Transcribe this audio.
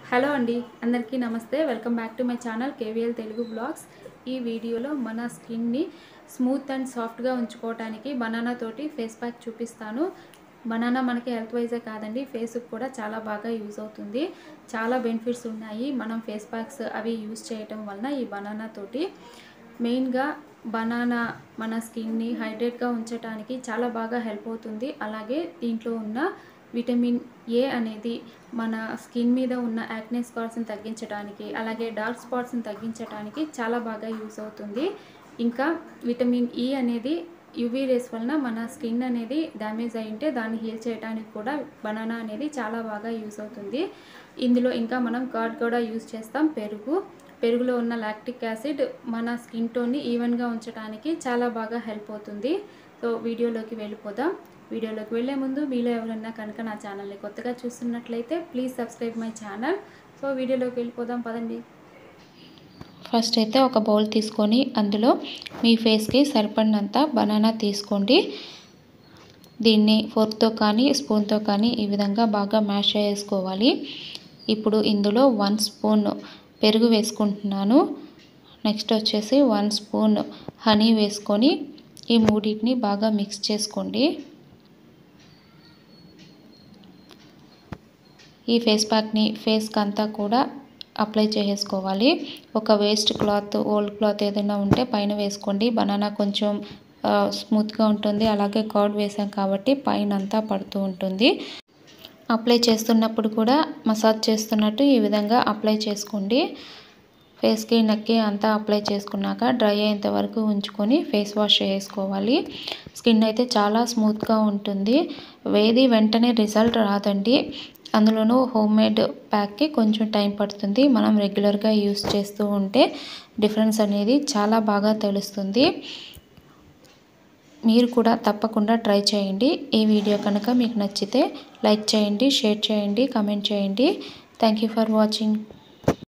hello అండి అందరికీ నమస్తే welcome back to my channel KVL Telugu blogs ఈ వీడియోలో మన స్కిన్ని స్మూత్ అండ్ సాఫ్ట్గా ఉంచుకోవడానికి బనానా తోటి ఫేస్ ప్యాక్ చూపిస్తాను బనానా మనకి హెల్త్ వైజే కాదండి ఫేస్కి కూడా చాలా బాగా యూజ్ అవుతుంది చాలా బెనిఫిట్స్ ఉన్నాయి మనం ఫేస్ ప్యాక్స్ అవి యూజ్ చేయటం వలన ఈ బనానా తోటి మెయిన్గా బనానా మన స్కిన్ని హైడ్రేట్గా ఉంచడానికి చాలా బాగా హెల్ప్ అవుతుంది అలాగే దీంట్లో ఉన్న విటమిన్ ఏ అనేది మన స్కిన్ మీద ఉన్న యాక్నే స్పాట్స్ని తగ్గించడానికి అలాగే డార్క్ స్పాట్స్ని తగ్గించడానికి చాలా బాగా యూస్ అవుతుంది ఇంకా విటమిన్ ఈ అనేది యువీ రేస్ వలన మన స్కిన్ అనేది డ్యామేజ్ అయి ఉంటే దాన్ని హీల్ చేయడానికి కూడా బనానా అనేది చాలా బాగా యూస్ అవుతుంది ఇందులో ఇంకా మనం కర్డ్ కూడా యూస్ చేస్తాం పెరుగు పెరుగులో ఉన్న లాక్టిక్ యాసిడ్ మన స్కిన్ టోన్ని ఈవెన్గా ఉంచడానికి చాలా బాగా హెల్ప్ అవుతుంది సో వీడియోలోకి వెళ్ళిపోదాం వీడియోలోకి వెళ్ళే ముందు మీలో ఎవరైనా కనుక నా ఛానల్ని కొత్తగా చూస్తున్నట్లయితే please subscribe my channel so వీడియోలోకి వెళ్ళిపోదాం పదండి ఫస్ట్ అయితే ఒక బౌల్ తీసుకొని అందులో మీ ఫేస్కి సరిపడినంత బనానా తీసుకోండి దీన్ని ఫోర్క్తో కానీ స్పూన్తో కానీ ఈ విధంగా బాగా మ్యాష్ చేసుకోవాలి ఇప్పుడు ఇందులో వన్ స్పూన్ పెరుగు వేసుకుంటున్నాను నెక్స్ట్ వచ్చేసి వన్ స్పూన్ హనీ వేసుకొని ఈ మూడింటిని బాగా మిక్స్ చేసుకోండి ఈ ఫేస్ ప్యాక్ని ఫేస్కి అంతా కూడా అప్లై చేసుకోవాలి ఒక వేస్ట్ క్లాత్ ఓల్డ్ క్లాత్ ఏదైనా ఉంటే పైన వేసుకోండి బనానా కొంచెం స్మూత్గా ఉంటుంది అలాగే కర్డ్ వేసాం కాబట్టి పైన అంతా పడుతూ ఉంటుంది అప్లై చేస్తున్నప్పుడు కూడా మసాజ్ చేస్తున్నట్టు ఈ విధంగా అప్లై చేసుకోండి ఫేస్కి నెక్కి అంతా అప్లై చేసుకున్నాక డ్రై అయ్యేంత వరకు ఉంచుకొని ఫేస్ వాష్ చేసుకోవాలి స్కిన్ అయితే చాలా స్మూత్గా ఉంటుంది వేది వెంటనే రిజల్ట్ రాదండి అందులోనూ హోమ్ మేడ్ ప్యాక్కి కొంచెం టైం పడుతుంది మనం రెగ్యులర్గా యూస్ చేస్తూ ఉంటే డిఫరెన్స్ అనేది చాలా బాగా తెలుస్తుంది మీరు కూడా తప్పకుండా ట్రై చేయండి ఈ వీడియో కనుక మీకు నచ్చితే లైక్ చేయండి షేర్ చేయండి కమెంట్ చేయండి థ్యాంక్ యూ ఫర్ వాచింగ్